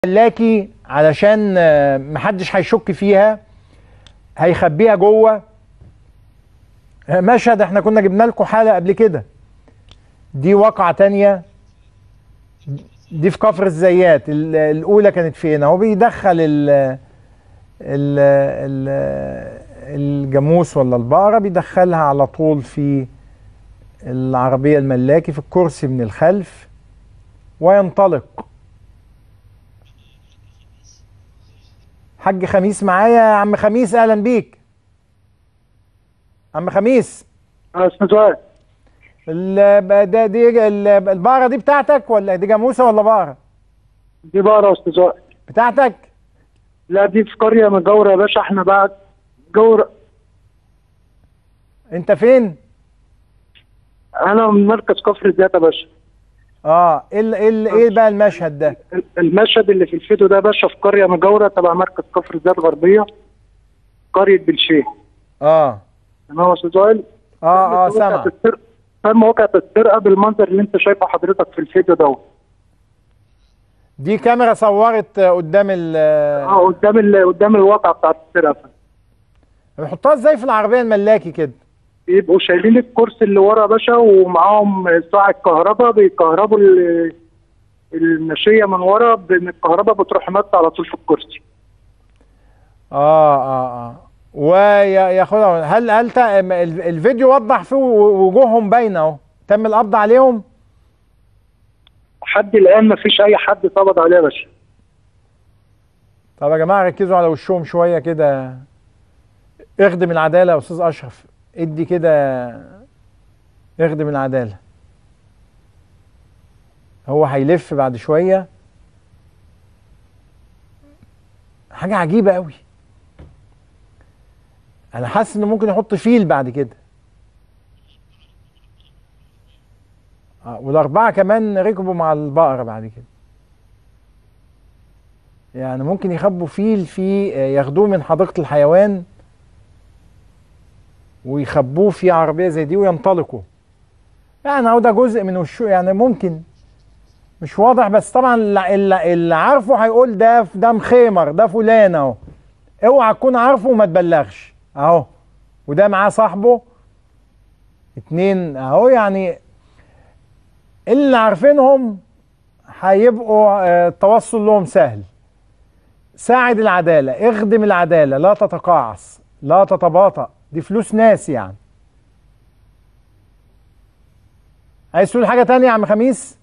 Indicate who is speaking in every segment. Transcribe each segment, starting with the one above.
Speaker 1: ملاكي علشان آه، محدش هيشك فيها هيخبيها جوه آه، مشهد احنا كنا جبنا لكم حالة قبل كده دي واقعة تانية دي في كفر الزيات ال- الأولى كانت فين هو بيدخل ال ال ال الجاموس ولا البقرة بيدخلها على طول في العربية الملاكي في الكرسي من الخلف وينطلق حاج خميس معايا يا عم خميس اهلا بيك عم خميس
Speaker 2: اه استاذ وائل
Speaker 1: ال- ده دي ال- البقره دي بتاعتك ولا دي جاموسه ولا بقره
Speaker 2: دي بقرة يا استاذ وائل
Speaker 1: بتاعتك
Speaker 2: لا دي في قرية مجاورة يا باشا احنا بعد جور
Speaker 1: انت فين
Speaker 2: انا من مركز كفر الزيات يا باشا
Speaker 1: اه ايه ال- ايه ال- ايه بقى المشهد ده
Speaker 2: المشهد اللي في الفيديو ده يا باشا في قرية مجاورة تبع مركز كفر الزيات غربية قرية بلشيه
Speaker 1: اه
Speaker 2: تمام يا استاذ وائل
Speaker 1: اه اه
Speaker 2: تم
Speaker 1: سامع
Speaker 2: واقعة السرقة- تم واقعة السرقة بالمنظر اللي انت شايفه حضرتك في الفيديو ده
Speaker 1: دي كاميرا صورت آه، قدام ال
Speaker 2: اه قدام ال... قدام الواقع بتاعت السرقة
Speaker 1: بيحطوها ازاي في العربيه الملاكي كده
Speaker 2: بيبقوا شايلين الكرسي اللي ورا يا باشا ومعاهم ساعة كهرباء بيكهربوا ال- المشية من ورا بان الكهرباء بتروح مات على طول في الكرسي
Speaker 1: اه اه اه وياخدها هل هل تا- ال- الفيديو وضح فيه وجوههم باينه اهو تم القبض عليهم
Speaker 2: لحد الان ما فيش اي حد اتقبض عليه يا باشا
Speaker 1: طب يا جماعه ركزوا على وشهم شويه كده اخدم العداله يا استاذ اشرف ادي كده اخدم العداله هو هيلف بعد شويه حاجه عجيبه قوي انا حاسس انه ممكن يحط فيل بعد كده آه والاربعه كمان ركبوا مع البقره بعد كده يعني ممكن يخبوا فيل في ياخدوه من حديقة الحيوان ويخبوه في عربية زي دي وينطلقوا يعني هو ده جزء من وشو يعني ممكن مش واضح بس طبعا اللي, اللي اللي عارفه هيقول ده ده مخيمر ده فلان اهو اوعى تكون عارفه وما تبلغش اهو وده معاه صاحبه اتنين اهو يعني اللي عارفينهم هيبقوا آه، التوصل لهم سهل ساعد العدالة اخدم العدالة لا تتقاعس لا تتباطأ دي فلوس ناس يعني عايز تقول حاجة تانية يا عم خميس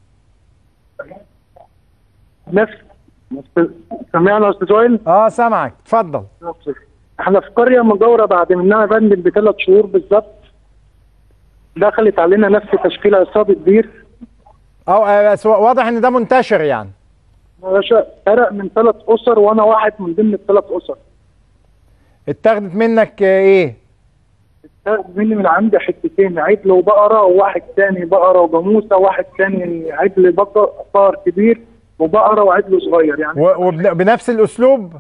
Speaker 2: نفس سمعنا يا استاذ وائل
Speaker 1: اه سامعك اتفضل
Speaker 2: احنا في قريه مجاوره بعد منها بند بثلاث شهور بالظبط دخلت علينا نفس تشكيل عصابه بير
Speaker 1: اه آه، بس واضح ان ده منتشر يعني
Speaker 2: يا باشا سرق من ثلاث اسر وانا واحد من ضمن الثلاث اسر
Speaker 1: اتاخدت منك آه، ايه
Speaker 2: اتاخد مني من عندي حتتين عجل وبقره وواحد تاني بقره وجاموسه وواحد تاني عجل بقر بقر كبير وبقره وعجل صغير يعني
Speaker 1: وبنفس الاسلوب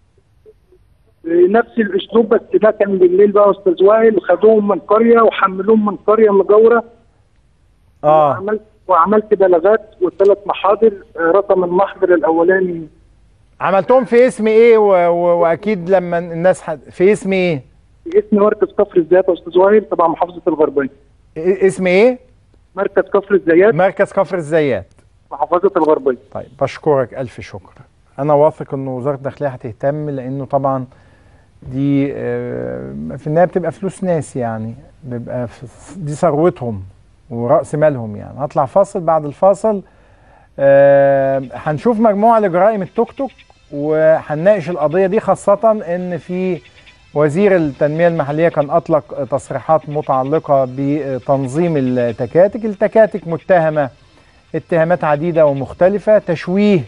Speaker 2: نفس الاسلوب بس ده كان بالليل بقى يا استاذ وائل خدوهم من قريه وحملوهم من قريه مجاوره
Speaker 1: اه
Speaker 2: وعملت وعملت بلاغات وثلاث محاضر آه، رقم المحضر الاولاني
Speaker 1: عملتهم في اسم ايه و... و... واكيد لما الناس حد... في اسم ايه
Speaker 2: اسم مركز كفر الزيات يا استاذ وائل تبع محافظه الغربيه
Speaker 1: إيه- اسم ايه
Speaker 2: مركز كفر الزيات
Speaker 1: مركز كفر الزيات
Speaker 2: محافظه الغربيه
Speaker 1: طيب بشكرك ألف شكر أنا واثق إن وزارة الداخلية هتهتم لأنه طبعا دي آه، في النهاية بتبقى فلوس ناس يعني بيبقى ف- دي ثروتهم ورأس مالهم يعني هطلع فاصل بعد الفاصل آه، هنشوف مجموعة لجرائم التوك توك وهنناقش القضية دي خاصة إن في وزير التنمية المحلية كان أطلق تصريحات متعلقة بتنظيم التكاتك التكاتك متهمة اتهامات عديدة ومختلفة تشويه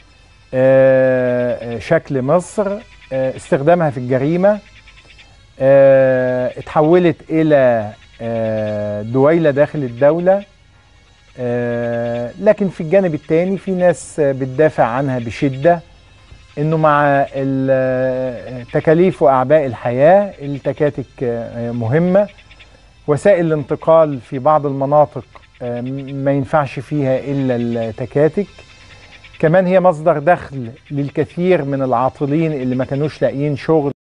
Speaker 1: آه، آه، شكل مصر آه، استخدامها في الجريمة آه، اتحولت إلى آه، دويلة داخل الدولة آه، لكن في الجانب الثاني في ناس آه، بتدافع عنها بشدة انه مع ال- آه، تكاليف واعباء الحياه التكاتك آه، مهمه وسائل الانتقال في بعض المناطق آه، ما ينفعش فيها الا التكاتك كمان هي مصدر دخل للكثير من العاطلين اللي ما كانوش لاقيين شغل